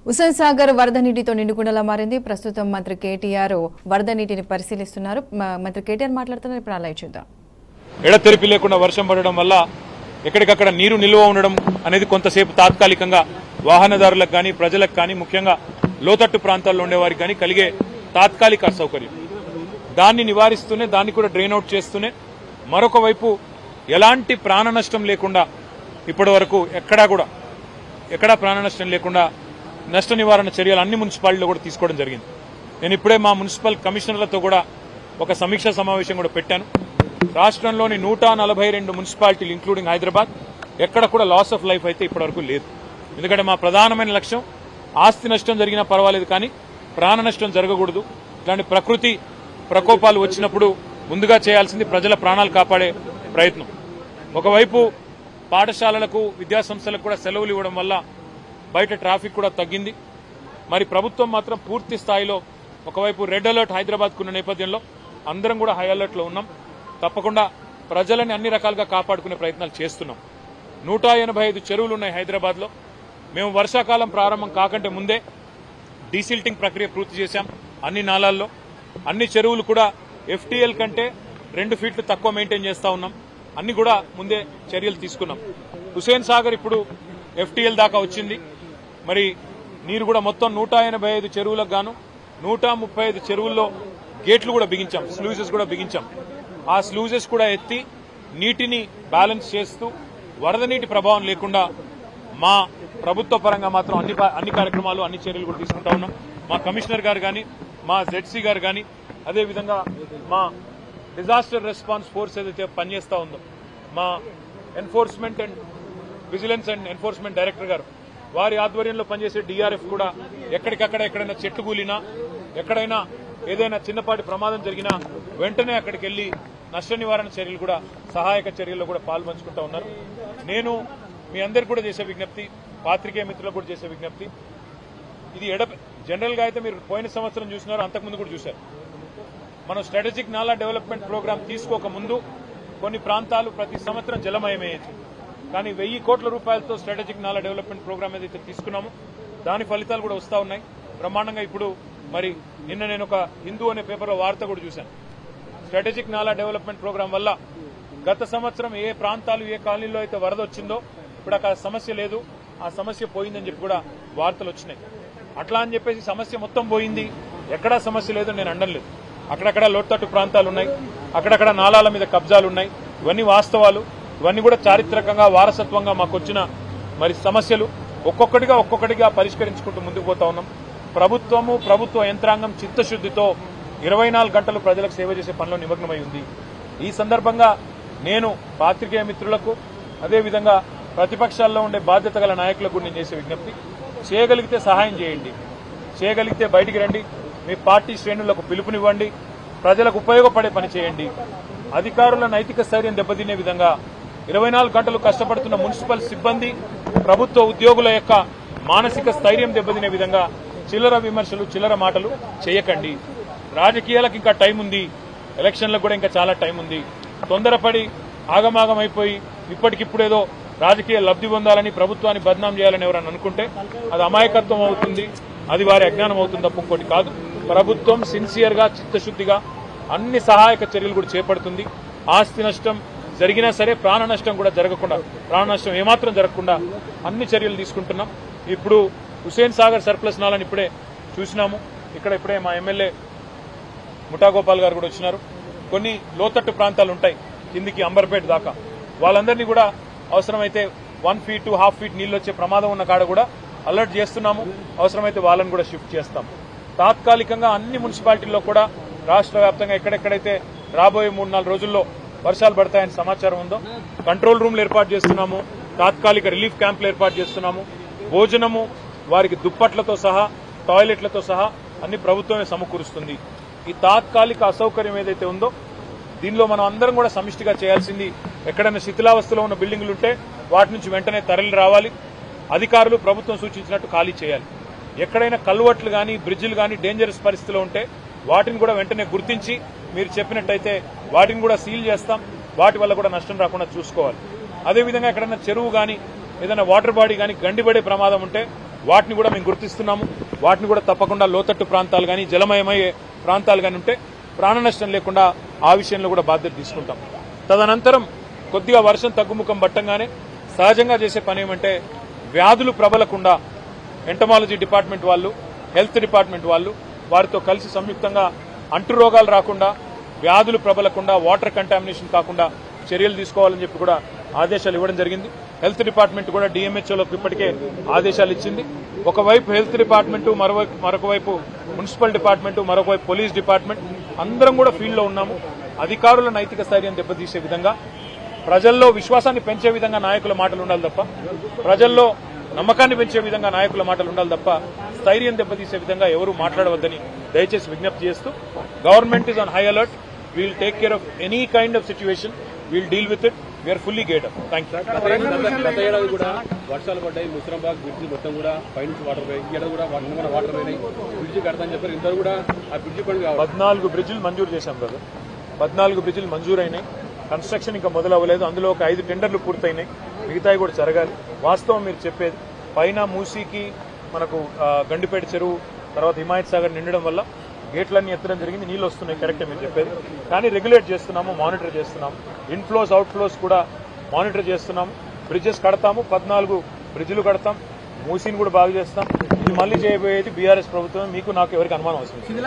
హుసేన్ సాగర్ వరద నీటితో నిండుకుండలా మారింది ప్రస్తుతం మంత్రి కేటీఆర్ వరద నీటిని పరిశీలిస్తున్నారు మ- మంత్రి కేటీఆర్ మాట్లాడుతున్నారు ఇప్పుడు అలా చూద్దాం ఎడతెరిపి లేకుండా వర్షం పడడం వల్ల ఎక్కడికక్కడ నీరు నిల్వ ఉండడం అనేది కొంతసేపు తాత్కాలికంగా వాహనదారులకు కానీ ప్రజలకు కానీ ముఖ్యంగా లోతట్టు ప్రాంతాల్లో ఉండేవారికి కానీ కలిగే తాత్కాలిక అసౌకర్యం దాన్ని నివారిస్తూనే దాన్ని కూడా డ్రైన్ అవుట్ చేస్తూనే మరొక వైపు ఎలాంటి ప్రాణ నష్టం లేకుండా ఇప్పటి వరకు ఎక్కడా కూడా ఎక్కడా ప్రాణ నష్టం లేకుండా నష్ట నివారణ చర్యలు అన్ని మున్సిపాలిటీలో కూడా తీసుకోవడం జరిగింది నేను ఇప్పుడే మా మున్సిపల్ కమిషనర్లతో కూడా ఒక సమీక్షా సమావేశం కూడా పెట్టాను రాష్ట్రంలోని నూట నలభై రెండు మున్సిపాలిటీలు ఇంక్లూడింగ్ హైదరాబాద్ ఎక్కడ కూడా లాస్ ఆఫ్ లైఫ్ అయితే ఇప్పటివరకు లేదు ఎందుకంటే మా ప్రధానమైన లక్ష్యం ఆస్తి నష్టం జరిగినా పర్వాలేదు కానీ ప్రాణ నష్టం జరగకూడదు ఇలాంటి ప్రకృతి ప్రకోపాలు వచ్చినప్పుడు ముందుగా చేయాల్సింది ప్రజల ప్రాణాలు కాపాడే ప్రయత్నం ఒకవైపు పాఠశాలలకు విద్యాసంస్థలకు కూడా సెలవులు ఇవ్వడం వల్ల బయట ట్రాఫిక్ కూడా తగ్గింది మరి ప్రభుత్వం మాత్రం పూర్తి స్థాయిలో ఒకవైపు రెడ్ అలర్ట్ హైదరాబాద్కు ఉన్న నేపథ్యంలో అందరం కూడా హై అలర్ట్లో ఉన్నాం తప్పకుండా ప్రజలని అన్ని రకాలుగా కాపాడుకునే ప్రయత్నాలు చేస్తున్నాం నూట ఎనభై ఐదు చెరువులు ఉన్నాయి హైదరాబాద్లో మేము వర్షాకాలం ప్రారంభం కాకంటే ముందే డీసిల్టింగ్ ప్రక్రియ పూర్తి చేశాం అన్ని నాలాల్లో అన్ని చెరువులు కూడా ఎఫ్టీఎల్ కంటే రెండు ఫీట్లు తక్కువ మెయింటైన్ చేస్తా ఉన్నాం అన్ని కూడా ముందే చర్యలు తీసుకున్నాం హుసేన్ సాగర్ ఇప్పుడు ఎఫ్టీఎల్ దాకా వచ్చింది మరి నీరు కూడా మొత్తం నూట ఎనభై ఐదు చెరువులకు గాను నూట ముప్పై ఐదు చెరువుల్లో గేట్లు కూడా బిగించాం స్లూజెస్ కూడా బిగించాం ఆ స్లూజెస్ కూడా ఎత్తి నీటిని బ్యాలెన్స్ చేస్తూ వరద నీటి ప్రభావం లేకుండా మా ప్రభుత్వ పరంగా మాత్రం అన్ని ప- అన్ని కార్యక్రమాలు అన్ని చర్యలు కూడా తీసుకుంటా ఉన్నాం మా కమిషనర్ గారు కానీ మా జెడ్సీ గారు కానీ అదేవిధంగా మా డిజాస్టర్ రెస్పాన్స్ ఫోర్స్ ఏదైతే పనిచేస్తా ఉందో మా enforcement and vigilance and enforcement director గారు వారి ఆధ్వర్యంలో పనిచేసే డిఆర్ఎఫ్ కూడా ఎక్కడికక్కడ ఎక్కడైనా చెట్టు కూలినా ఎక్కడైనా ఏదైనా చిన్నపాటి ప్రమాదం జరిగినా వెంటనే అక్కడికి వెళ్లి నష్ట నివారణ చర్యలు కూడా సహాయక చర్యల్లో కూడా పాల్పంచుకుంటా ఉన్నారు నేను మీ అందరికి కూడా చేసే విజ్ఞప్తి పాత్రికేయ మిత్రులకు కూడా చేసే విజ్ఞప్తి ఇది ఎడ జనరల్ గా అయితే మీరు పోయిన సంవత్సరం చూసినారు అంతకుముందు కూడా చూశారు మనం స్ట్రాటజిక్ నాలా డెవలప్మెంట్ ప్రోగ్రామ్ తీసుకోక ముందు కొన్ని ప్రాంతాలు ప్రతి సంవత్సరం జలమయమయ్యేది కానీ వెయ్యి కోట్ల రూపాయలతో స్ట్రాటజిక్ నాలా డెవలప్మెంట్ ప్రోగ్రామ్ ఏదైతే తీసుకున్నామో దాని ఫలితాలు కూడా వస్తా ఉన్నాయి బ్రహ్మాండంగా ఇప్పుడు మరి నిన్న నేను ఒక హిందూ అనే పేపర్లో వార్త కూడా చూశాను స్ట్రాటజిక్ నాలా డెవలప్మెంట్ ప్రోగ్రామ్ వల్ల గత సంవత్సరం ఏ ప్రాంతాలు ఏ కాలనీలో అయితే వరద వచ్చిందో ఇప్పుడు అక్కడ సమస్య లేదు ఆ సమస్య పోయిందని చెప్పి కూడా వార్తలు వచ్చినాయి అట్లా అని చెప్పేసి సమస్య మొత్తం పోయింది ఎక్కడా సమస్య లేదు నేను అనడం లేదు అక్కడక్కడ లోతట్టు ప్రాంతాలు ఉన్నాయి అక్కడక్కడ నాలాల మీద కబ్జాలు ఉన్నాయి ఇవన్నీ వాస్తవాలు ఇవన్నీ కూడా చారిత్రకంగా వారసత్వంగా మాకు వచ్చిన మరి సమస్యలు ఒక్కొక్కటిగా ఒక్కొక్కటిగా పరిష్కరించుకుంటూ ముందుకు పోతా ఉన్నాం ప్రభుత్వము ప్రభుత్వ యంత్రాంగం చిత్తశుద్ధితో ఇరవై నాలుగు గంటలు ప్రజలకు సేవ చేసే పనిలో నిమగ్నమై ఉంది ఈ సందర్భంగా నేను పాత్రికేయ మిత్రులకు అదేవిధంగా ప్రతిపక్షాల్లో ఉండే బాధ్యత గల నాయకులకు కూడా నేను చేసే విజ్ఞప్తి చేయగలిగితే సహాయం చేయండి చేయగలిగితే బయటికి రండి మీ పార్టీ శ్రేణులకు పిలుపునివ్వండి ప్రజలకు ఉపయోగపడే పని చేయండి అధికారుల నైతిక స్థైర్యం దెబ్బతినే విధంగా ఇరవై నాలుగు గంటలు కష్టపడుతున్న మున్సిపల్ సిబ్బంది ప్రభుత్వ ఉద్యోగుల యొక్క మానసిక స్థైర్యం దెబ్బతినే విధంగా చిల్లర విమర్శలు చిల్లర మాటలు చేయకండి రాజకీయాలకు ఇంకా టైం ఉంది ఎలక్షన్లకు కూడా ఇంకా చాలా టైం ఉంది తొందరపడి ఆగమాగం అయిపోయి ఇప్పటికిప్పుడేదో రాజకీయ లబ్ధి పొందాలని ప్రభుత్వాన్ని బద్నాం చేయాలని ఎవరైనా అనుకుంటే అది అమాయకత్వం అవుతుంది అది వారి అజ్ఞానం అవుతుంది తప్ప ఇంకోటి కాదు ప్రభుత్వం సిన్సియర్ గా చిత్తశుద్ధిగా అన్ని సహాయక చర్యలు కూడా చేపడుతుంది ఆస్తి నష్టం జరిగినా సరే ప్రాణ నష్టం కూడా జరగకుండా ప్రాణ నష్టం ఏమాత్రం జరగకుండా అన్ని చర్యలు తీసుకుంటున్నాం ఇప్పుడు హుసేన్ సాగర్ సర్ప్లస్ నాలని ఇప్పుడే చూసినాము ఇక్కడ ఇప్పుడే మా ఎమ్మెల్యే ముఠాగోపాల్ గారు కూడా వచ్చినారు కొన్ని లోతట్టు ప్రాంతాలు ఉంటాయి కిందికి అంబర్పేట దాకా వాళ్ళందరినీ కూడా అవసరమైతే one feet to half feet నీళ్ళు వచ్చే ప్రమాదం ఉన్న కాడ కూడా అలర్ట్ చేస్తున్నాము అవసరమైతే వాళ్ళని కూడా షిఫ్ట్ చేస్తాం తాత్కాలికంగా అన్ని మున్సిపాలిటీల్లో కూడా రాష్ట్ర వ్యాప్తంగా ఎక్కడెక్కడైతే రాబోయే మూడు నాలుగు రోజుల్లో వర్షాలు పడతాయని సమాచారం ఉందో కంట్రోల్ రూమ్లు ఏర్పాటు చేస్తున్నాము తాత్కాలిక రిలీఫ్ క్యాంపులు ఏర్పాటు చేస్తున్నాము భోజనము వారికి దుప్పట్లతో సహా టాయిలెట్లతో సహా అన్ని ప్రభుత్వమే సమకూరుస్తుంది ఈ తాత్కాలిక అసౌకర్యం ఏదైతే ఉందో దీనిలో మనం అందరం కూడా సమిష్టిగా చేయాల్సింది ఎక్కడైనా శిథిలావస్థలో ఉన్న బిల్డింగులు ఉంటే వాటి నుంచి వెంటనే తరలి రావాలి అధికారులు ప్రభుత్వం సూచించినట్టు ఖాళీ చేయాలి ఎక్కడైనా కల్వట్లు కానీ బ్రిడ్జిలు కానీ డేంజరస్ పరిస్థితిలో ఉంటే వాటిని కూడా వెంటనే గుర్తించి మీరు చెప్పినట్టయితే వాటిని కూడా సీల్ చేస్తాం వాటి వల్ల కూడా నష్టం రాకుండా చూసుకోవాలి అదేవిధంగా ఎక్కడైనా చెరువు కానీ ఏదైనా వాటర్ బాడీ కానీ గండిపడే ప్రమాదం ఉంటే వాటిని కూడా మేము గుర్తిస్తున్నాము వాటిని కూడా తప్పకుండా లోతట్టు ప్రాంతాలు కానీ జలమయమయ్యే ప్రాంతాలు కానీ ఉంటే ప్రాణ నష్టం లేకుండా ఆ విషయంలో కూడా బాధ్యత తీసుకుంటాం తదనంతరం కొద్దిగా వర్షం తగ్గుముఖం పట్టంగానే సహజంగా చేసే పని ఏమంటే వ్యాధులు ప్రబలకుండా ఎంటమాలజీ డిపార్ట్మెంట్ వాళ్ళు హెల్త్ డిపార్ట్మెంట్ వాళ్ళు వారితో కలిసి సంయుక్తంగా అంటు రోగాలు రాకుండా వ్యాధులు ప్రబలకుండా వాటర్ కంటామినేషన్ కాకుండా చర్యలు తీసుకోవాలని చెప్పి కూడా ఆదేశాలు ఇవ్వడం జరిగింది హెల్త్ డిపార్ట్మెంట్ కూడా డిఎంహెచ్ఓలకు ఇప్పటికే ఆదేశాలు ఇచ్చింది ఒకవైపు హెల్త్ డిపార్ట్మెంట్ మరోవైపు మరొక వైపు మున్సిపల్ డిపార్ట్మెంట్ మరొక వైపు పోలీస్ డిపార్ట్మెంట్ అందరం కూడా ఫీల్డ్లో ఉన్నాము అధికారుల నైతిక స్థైర్యం దెబ్బతీసే విధంగా ప్రజల్లో విశ్వాసాన్ని పెంచే విధంగా నాయకుల మాటలు ఉండాలి తప్ప ప్రజల్లో నమ్మకాన్ని పెంచే విధంగా నాయకుల మాటలు ఉండాలి తప్ప స్థైర్యం దెబ్బతీసే విధంగా ఎవరు మాట్లాడవద్దని దయచేసి విజ్ఞప్తి చేస్తూ government is on high alert we'll take care of any kind of situation we'll deal with it we are fully గేట్ అప్ థ్యాంక్ యూ గత- గత ఏడాది కూడా వర్షాలు పడ్డాయి ముసరాబాద్ బ్రిడ్జ్ మొత్తం కూడా పైనుంచి వాటర్ పోయి ఈ ఏడాది కూడా వాటర్ కూడా వాటర్ పోయినాయి బ్రిడ్జ్ కడతాని చెప్పారు ఇందరూ కూడా ఆ బ్రిడ్జ్ పని కావాలి పద్నాలుగు బ్రిడ్జిలు మంజూరు చేశాం కదా పద్నాలుగు బ్రిడ్జిలు మంజూరైనాయి కన్స్ట్రక్షన్ ఇంకా మొదలవ్వలేదు అందులో ఒక ఐదు టెండర్లు పూర్తయినాయి మిగతాయి కూడా జరగాలి వాస్తవం మీరు చెప్పేది పైన మూసీకి మనకు ఆ, గండిపేట చెరువు తర్వాత హిమాయత్ సాగర్ నిండడం వల్ల గేట్లన్నీ ఎత్తడం జరిగింది నీళ్ళు వస్తున్నాయి కరెక్టే మీరు చెప్పేది కానీ రెగ్యులేట్ చేస్తున్నాము మానిటర్ చేస్తున్నాము ఇన్ఫ్లోస్ అవుట్ఫ్లోస్ కూడా మానిటర్ చేస్తున్నాము బ్రిడ్జెస్ కడతాము పద్నాలుగు బ్రిడ్జిలు కడతాం మూసీని కూడా బాగు చేస్తాం ఇది మళ్ళీ చేయబోయేది బీఆర్ఎస్ ప్రభుత్వం మీకు నాకు ఎవరికి అనుమానం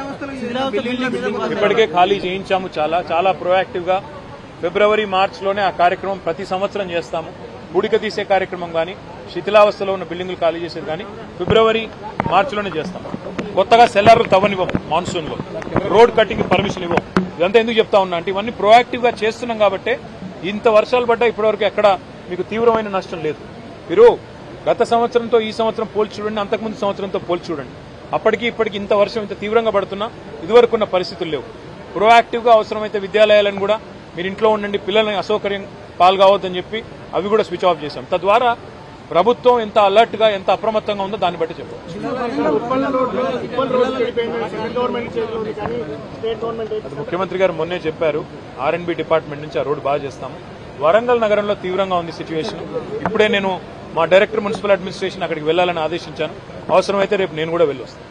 అవసరం ఇప్పటికే ఖాళీ చేయించాము చాలా చాలా ప్రొయాక్టివ్ గా ఫిబ్రవరి మార్చ్ లోనే ఆ కార్యక్రమం ప్రతి సంవత్సరం చేస్తాము బుడిక తీసే కార్యక్రమం కానీ శిథిలావస్థలో ఉన్న బిల్డింగులు ఖాళీ చేసేది కానీ ఫిబ్రవరి మార్చ్ లోనే చేస్తాం కొత్తగా సెల్లార్లు తవ్వనివ్వం మాన్సూన్ లో రోడ్ కట్టింగ్ పర్మిషన్ ఇవ్వం ఇదంతా ఎందుకు చెప్తా ఉన్నా అంటే ఇవన్నీ ప్రొయాక్టివ్ గా చేస్తున్నాం కాబట్టి ఇంత వర్షాలు పడ్డా ఇప్పటివరకు ఎక్కడ మీకు తీవ్రమైన నష్టం లేదు మీరు గత సంవత్సరంతో ఈ సంవత్సరం పోల్చి చూడండి అంతకుముందు సంవత్సరంతో పోల్చి చూడండి అప్పటికి ఇప్పటికి ఇంత వర్షం ఇంత తీవ్రంగా పడుతున్నా ఇదివరకు ఉన్న పరిస్థితులు లేవు ప్రొయాక్టివ్ గా అవసరమైతే విద్యాలయాలను కూడా మీరు ఇంట్లో ఉండండి పిల్లల్ని అసౌకర్యం పాల్గొవద్దని చెప్పి అవి కూడా స్విచ్ ఆఫ్ చేశాం తద్వారా ప్రభుత్వం ఎంత అలర్ట్ గా ఎంత అప్రమత్తంగా ఉందో దాన్ని బట్టి చెప్పారు అది ముఖ్యమంత్రి గారు మొన్నే చెప్పారు ఆర్ఎన్బి డిపార్ట్మెంట్ నుంచి ఆ రోడ్డు బాగా చేస్తాము వరంగల్ నగరంలో తీవ్రంగా ఉంది సిచ్యువేషన్ ఇప్పుడే నేను మా డైరెక్టర్ మున్సిపల్ అడ్మినిస్ట్రేషన్ అక్కడికి వెళ్లాలని ఆదేశించాను అవసరమైతే రేపు నేను కూడా వెళ్ళొస్తాను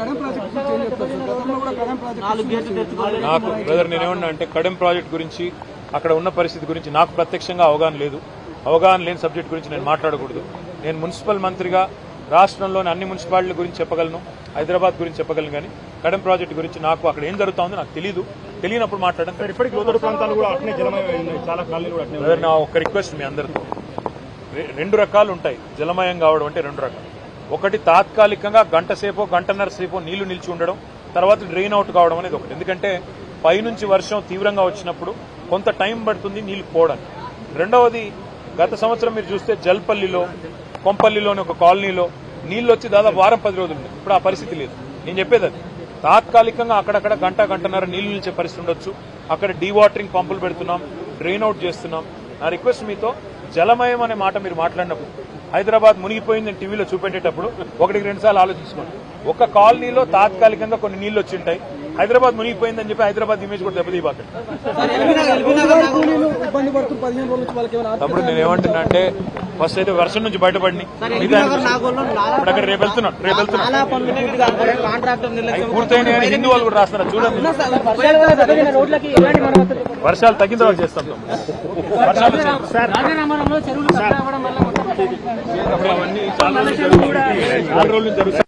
నాకు బ్రదర్ నేనేమన్నా అంటే కడెం ప్రాజెక్ట్ గురించి అక్కడ ఉన్న పరిస్థితి గురించి నాకు ప్రత్యక్షంగా అవగాహన లేదు అవగాహన లేని సబ్జెక్ట్ గురించి నేను మాట్లాడకూడదు నేను మున్సిపల్ మంత్రిగా రాష్ట్రంలోని అన్ని మున్సిపాలిటీల గురించి చెప్పగలను హైదరాబాద్ గురించి చెప్పగలను కానీ కడెం ప్రాజెక్ట్ గురించి నాకు అక్కడ ఏం జరుగుతుందో నాకు తెలియదు తెలియనప్పుడు మాట్లాడడం సార్ ఇప్పటికి లోతట్టు ప్రాంతాలు కూడా అట్నే జలమయం చాలా కాలనీలు కూడా అట్నే నా ఒక రిక్వెస్ట్ మీ అందరితో రె- రెండు రకాలు ఉంటాయి జలమయం కావడం అంటే రెండు రకాలు ఒకటి తాత్కాలికంగా గంట సేపో గంటన్నర సేపో నీళ్లు నిలిచి ఉండడం తర్వాత డ్రైన్ అవుట్ కావడం అనేది ఒకటి ఎందుకంటే పైనుంచి వర్షం తీవ్రంగా వచ్చినప్పుడు కొంత టైం పడుతుంది నీళ్లు పోవడానికి రెండవది గత సంవత్సరం మీరు చూస్తే జల్పల్లిలో కొంపల్లిలోని ఒక కాలనీలో నీళ్లు వచ్చి దాదాపు వారం పది రోజులు ఉంది ఇప్పుడు ఆ పరిస్థితి లేదు నేను చెప్పేది అది తాత్కాలికంగా అక్కడక్కడ గంట గంటన్నర నీళ్లు నిలిచే పరిస్థితి ఉండొచ్చు అక్కడ డీవాటరింగ్ పంపులు పెడుతున్నాం డ్రైన్ అవుట్ చేస్తున్నాం నా రిక్వెస్ట్ మీతో జలమయం అనే మాట మీరు మాట్లాడినప్పుడు హైదరాబాద్ మునిగిపోయింది అని టీవీలో చూపెట్టేటప్పుడు ఒకటికి రెండు సార్లు ఆలోచించుకోండి ఒక కాలనీలో తాత్కాలికంగా కొన్ని నీళ్లు వచ్చి ఉంటాయి హైదరాబాద్ మునిగిపోయిందని చెప్పి హైదరాబాద్ ఇమేజ్ కూడా దెబ్బతీయబాకండి ఇబ్బంది పడుతున్న పదిహేను రోజుల నుంచి వాళ్ళకి ఏమైనా తమ్ముడు నేను ఏమంటున్నా అంటే ఫస్ట్ అయితే వర్షం నుంచి బయటపడిని మిగతా ఇప్పుడు అక్కడ రేపు వెళ్తున్నాను రేపు వెళ్తున్నాను కాంట్రాక్టర్ అవి పూర్తయినాయి అని హిందూ వాళ్ళు కూడా రాస్తున్నారు చూడండి రోడ్లకి ఎలాంటి మరమ్మతులు వర్షాలు తగ్గిన తర్వాత చేస్తాం తమ్ముడు. వర్షాలు వచ్చిన- రాజరామరంలో చెరువులు కట్టడం వల్ల మొత్తం అప్పుడు అవన్నీ చాలా రోజులు జరుగుతాయి. చాలా రోజులు జరుగుతాయి